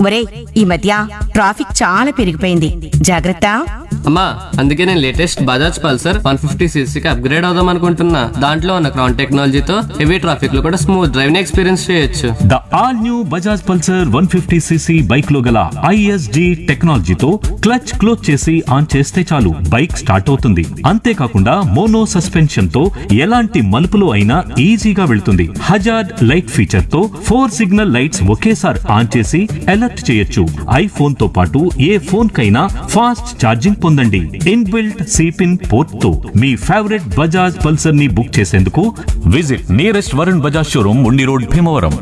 ఒరే ఈ మధ్య ట్రాఫిక్ చాలా పెరిగిపోయింది జాగ్రత్త అమ్మా అందుకే నేను latest Bajaj Pulsar one fifty సీసీకి అప్గ్రేడ్ అవుదాం అనుకుంటున్నా దాంట్లో ఉన్న క్రౌన్ టెక్నాలజీతో హెవీ ట్రాఫిక్ లో కూడా స్మూత్ డ్రైవింగ్ ఎక్స్పీరియన్స్ చేయొచ్చు the all new Bajaj Pulsar one fifty CC bike లో గల ఐఎస్డి టెక్నాలజీతో క్లచ్ క్లోజ్ చేసి ఆన్ చేస్తే చాలు బైక్ స్టార్ట్ అవుతుంది అంతేకాకుండా మోనో సస్పెన్షన్ తో ఎలాంటి మలుపులు అయినా ఈజీగా వెళ్తుంది హజార్డ్ లైట్ ఫీచర్ తో ఫోర్ సిగ్నల్ లైట్స్ ఒకేసారి ఆన్ చేసి అలర్ట్ చేయొచ్చు ఐఫోన్ తో పాటు ఏ ఫోన్ కైనా ఫాస్ట్ ఛార్జింగ్ పొందండి ఇన్బిల్ట్ సిపిన్ పోర్ట్ తో మీ ఫేవరెట్ బజాజ్ పల్సర్ ని బుక్ చేసేందుకు visit nearest Varun Bajaj showroom ఉండి రోడ్ భీమవరం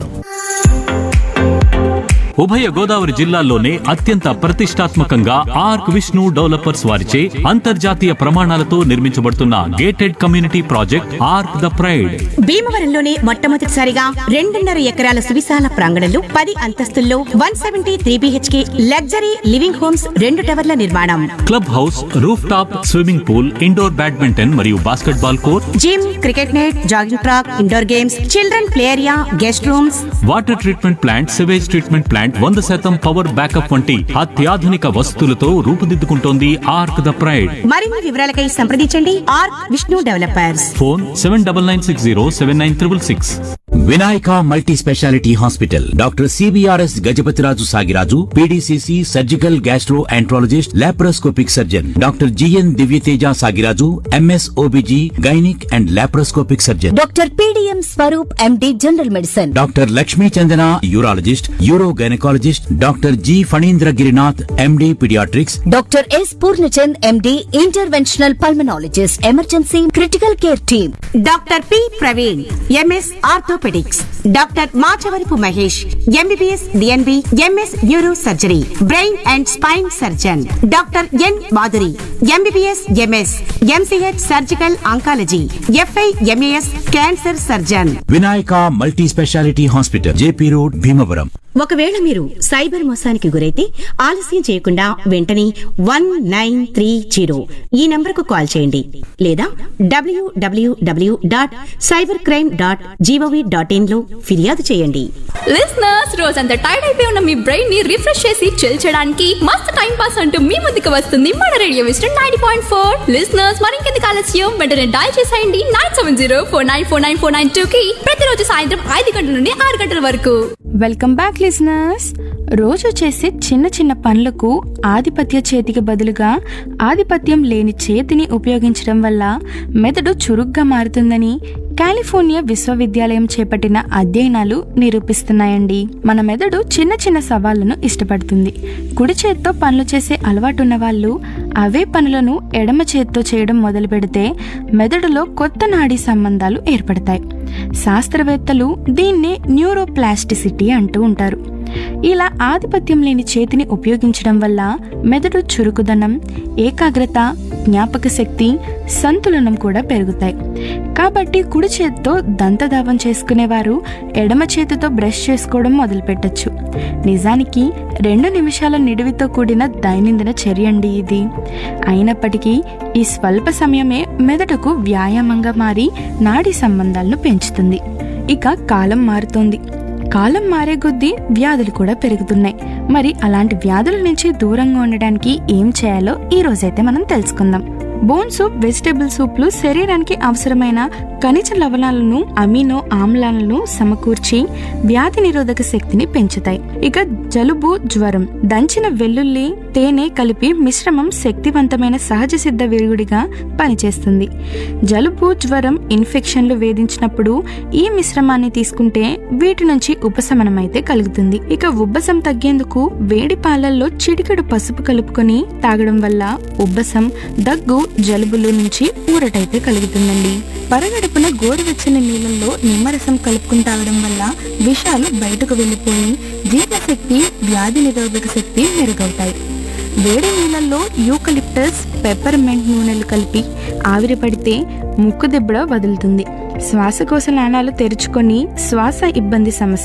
ఉభయ గోదావరి జిల్లాల్లోనే అత్యంత ప్రతిష్టాత్మకంగా ఆర్క్ విష్ణు డెవలపర్స్ వారిచే అంతర్జాతీయ ప్రమాణాలతో నిర్మించబడుతున్న gated community project Ark the Pride భీమవరంలోనే మొట్టమొదటిసారిగా రెండున్నర ఎకరాల సువిశాల ప్రాంగణంలో పది అంతస్తుల్లో one seventy three BHK luxury living homes రెండు టవర్ల నిర్మాణం club house roof top swimming pool indoor badminton మరియు basketball court gym cricket net jogging track indoor games children play area guest rooms water treatment plant sewage treatment plant వంద శాతం power backup వంటి అత్యాధునిక వసతులతో రూపుదిద్దుకుంటోంది arc the pride మరిన్ని వివరాలకై సంప్రదించండి Ark Vishnu developers phone seven double nine six zero seven nine triple six Vinayaka multi speciality hospital doctor CBRS Gajapathiraju Sagiraju PDCC surgical gastroenterologist laparoscopic surgeon doctor GN Divyateja Sagiraju MS OBG gynaec and laparoscopic surgeon doctor PDM Swaroop MD general medicine doctor Lakshmi Chandana urologist uro gynaecologist doctor G Phanindra Girinath MD paediatrics doctor S Purnachand MD interventional pulmonologist emergency critical care team doctor P Praveen MS orthopaedics doctor Machavarapu Mahesh MBBS DNB MS neuro surgery brain and spine surgeon doctor N Madhuri MBBS MS MCh surgical oncology FI MAS cancer surgeon Vinayaka multi speciality hospital JP road Bhimavaram ఒకవేళ మీరు cyber మోసానికి గురైతే ఆలస్యం చేయకుండా వెంటనే one nine three zero ఈ నంబర్కు call చేయండి లేదా డబ్ల్యూడబ్ల్యూడబ్ల్యూ dot cyber crime dot gov dot in లో ఫిర్యాదు చేయండి లిసనర్స్ రోజంతా టైర్డ్ అయిపోయి ఉన్న మీ బ్రెయిన్ ని రిఫ్రెష్ చేసి చిల్ చేయడానికి మస్తు టైం పాస్ అంటూ మీ ముందుకు వస్తుంది మన రేడియో విస్టర్ నైన్టీ పాయింట్ ఫోర్ లిసనర్స్ మరింకెందుకు ఆలస్యం వెంటనే డయల్ చేసేయండి nine seven zero four nine four nine four nine two కి ప్రతిరోజు సాయంత్రం ఐదు గంటల నుండి ఆరు గంటల వరకు వెల్కమ్ బ్యాక్ లిజనర్స్ రోజు చేసే చిన్న చిన్న పనులకు ఆధిపత్య చేతికి బదులుగా ఆధిపత్యం లేని చేతిని ఉపయోగించడం వల్ల మెదడు చురుగ్గా మారుతుందని కాలిఫోర్నియా విశ్వవిద్యాలయం చేపట్టిన అధ్యయనాలు నిరూపిస్తున్నాయండి మన మెదడు చిన్న చిన్న సవాళ్లను ఇష్టపడుతుంది కుడి చేత్తో పనులు చేసే అలవాటున్న వాళ్ళు అవే పనులను ఎడమ చేత్తో చేయడం మొదలు పెడితే మెదడులో కొత్త నాడీ సంబంధాలు ఏర్పడతాయి శాస్త్రవేత్తలు దీన్నే న్యూరోప్లాస్టిసిటీ అంటూ ఉంటారు ఇలా ఆధిపత్యం లేని చేతిని ఉపయోగించడం వల్ల మెదడు చురుకుదనం ఏకాగ్రత జ్ఞాపక శక్తి సంతులనం కూడా పెరుగుతాయి కాబట్టి కుడి చేతితో దంతధావం చేసుకునేవారు ఎడమ చేతితో బ్రష్ చేసుకోవడం మొదలుపెట్టచ్చు నిజానికి రెండు నిమిషాల నిడివితో కూడిన దైనందిన చర్య అండి ఇది అయినప్పటికీ ఈ స్వల్ప సమయమే మెదడుకు వ్యాయామంగా మారి నాడీ సంబంధాలను పెంచుతుంది ఇక కాలం మారుతోంది కాలం మారే కొద్దీ వ్యాధులు కూడా పెరుగుతున్నాయి మరి అలాంటి వ్యాధుల నుంచి దూరంగా ఉండడానికి ఏం చేయాలో ఈ రోజైతే మనం తెలుసుకుందాం బోన్ సూప్ వెజిటేబుల్ సూప్లు శరీరానికి అవసరమైన ఖనిజ లవణాలను అమినో ఆమ్లాలను సమకూర్చి వ్యాధి నిరోధక శక్తిని పెంచుతాయి ఇక జలుబు జ్వరం దంచిన వెల్లుల్లి తేనె కలిపి మిశ్రమం శక్తివంతమైన సహజ సిద్ధ విరుగుడిగా పనిచేస్తుంది జలుబు జ్వరం ఇన్ఫెక్షన్లు వేధించినప్పుడు ఈ మిశ్రమాన్ని తీసుకుంటే వీటి నుంచి ఉపశమనం అయితే కలుగుతుంది ఇక ఉబ్బసం తగ్గేందుకు వేడి పాలల్లో చిటికెడు పసుపు కలుపుకొని తాగడం వల్ల ఉబ్బసం దగ్గు జలుబులు నుంచి ఊరటైతే కలుగుతుందండి పరగడుపున గోరువెచ్చని నీళ్ళల్లో నిమ్మరసం కలుపుకుని తాగడం వల్ల విషాలు బయటకు వెళ్ళిపోయి జీర్ణశక్తి వ్యాధి నిరోధక శక్తి మెరుగవుతాయి వేడి నీళ్ళల్లో యూకలిప్టస్ పెప్పర్మెంట్ నూనెలు కలిపి ఆవిరి పడితే ముక్కు దిబ్బడ వదులుతుంది శ్వాసకోశ నాణాలు తెరుచుకొని శ్వాస ఇబ్బంది సమస్య